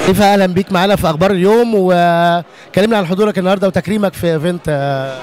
كيف اهلا بيك معانا في اخبار اليوم وكلمنا عن حضورك النهارده وتكريمك في ايفنت آه،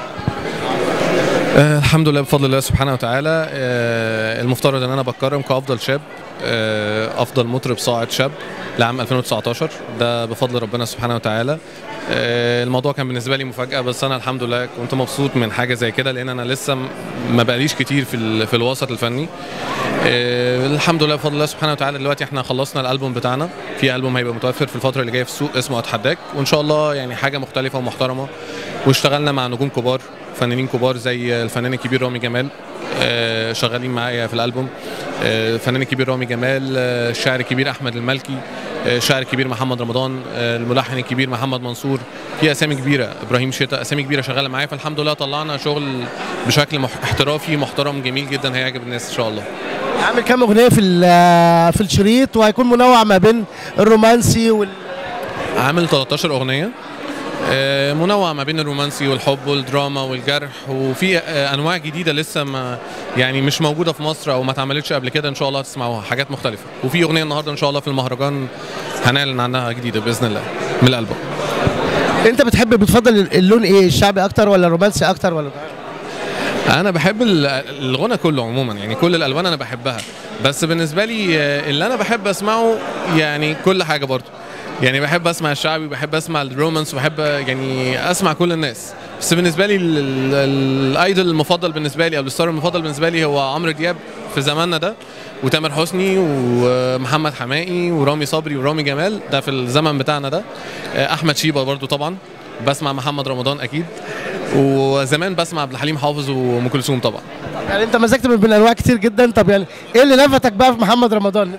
آه، الحمد لله بفضل الله سبحانه وتعالى آه، المفترض ان انا بتكرم كافضل شاب آه، افضل مطرب صاعد شاب لعام 2019 ده بفضل ربنا سبحانه وتعالى آه، الموضوع كان بالنسبه لي مفاجاه بس انا الحمد لله كنت مبسوط من حاجه زي كده لان انا لسه م- ما بقاليش كتير في ال- في الوسط الفني آه، الحمد لله بفضل الله سبحانه وتعالى دلوقتي احنا خلصنا الالبوم بتاعنا في البوم هيبقى متوفر في الفتره اللي جايه في السوق اسمه اتحداك وان شاء الله يعني حاجه مختلفه ومحترمه واشتغلنا مع نجوم كبار فنانين كبار زي الفنان الكبير رامي جمال آه، شغالين معايا في الالبوم آه، الفنان الكبير رامي جمال آه، الشاعر الكبير احمد المالكي آه، الشاعر الكبير محمد رمضان آه، الملحن الكبير محمد منصور في اسامي كبيره ابراهيم شتا اسامي كبيره شغاله معايا فالحمد لله طلعنا شغل بشكل مح- احترافي محترم جميل جدا هيعجب الناس ان شاء الله عامل كام اغنيه في ال- في الشريط وهيكون منوع ما بين الرومانسي وال عامل 13 اغنيه آه، منوع ما بين الرومانسي والحب والدراما والجرح وفي آه، انواع جديده لسه ما يعني مش موجوده في مصر او ما اتعملتش قبل كده ان شاء الله هتسمعوها حاجات مختلفه وفي اغنيه النهارده ان شاء الله في المهرجان هنعلن عنها جديده باذن الله من الالبوم انت بتحب بتفضل اللون ايه الشعبي اكتر ولا الرومانسي اكتر ولا انا بحب ال- الغنى كله عموما يعني كل الالوان انا بحبها بس بالنسبه لي آه، اللي انا بحب اسمعه يعني كل حاجه برضه يعني بحب اسمع الشعبي بحب اسمع الرومانس بحب يعني اسمع كل الناس بس بالنسبه لي ال- ال- الايدول المفضل بالنسبه لي او الستار المفضل بالنسبه لي هو عمرو دياب في زماننا ده وتامر حسني ومحمد حماقي ورامي صبري ورامي جمال ده في الزمن بتاعنا ده آه، احمد شيبه برضو طبعا بسمع محمد رمضان اكيد وزمان بسمع عبد الحليم حافظ وام كلثوم طبعا يعني انت مزجت من بين انواع كتير جدا طب يعني ايه اللي لفتك بقى في محمد رمضان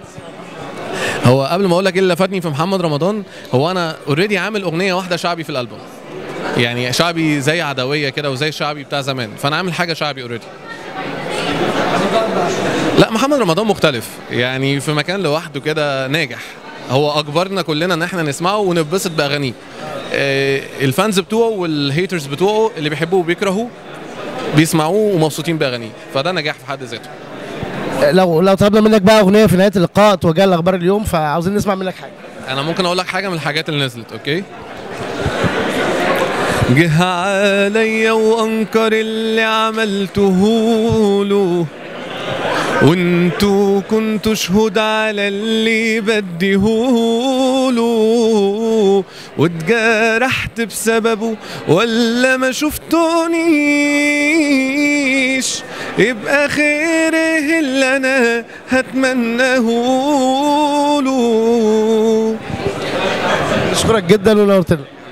هو قبل ما اقول لك ايه اللي فاتني في محمد رمضان هو انا اوريدي عامل اغنيه واحده شعبي في الالبوم يعني شعبي زي عدويه كده وزي الشعبي بتاع زمان فانا عامل حاجه شعبي اوريدي لا محمد رمضان مختلف يعني في مكان لوحده كده ناجح هو اجبرنا كلنا ان احنا نسمعه ونتبسط باغانيه آه، الفانز بتوعه والهيترز بتوعه اللي بيحبوه وبيكرهوه بيسمعوه ومبسوطين باغانيه فده نجاح في حد ذاته لو لو طلبنا منك بقى اغنيه في نهايه اللقاء توجه لاخبار اليوم فعاوزين نسمع منك حاجه انا ممكن اقول لك حاجه من الحاجات اللي نزلت اوكي جه عليا وانكر اللي عملته له وانتوا كنتوا شهود على اللي بديهوله واتجرحت بسببه ولا ما شفتونيش يبقى خير إيه اللي انا هتمناه له نشكرك جدا ونورتنا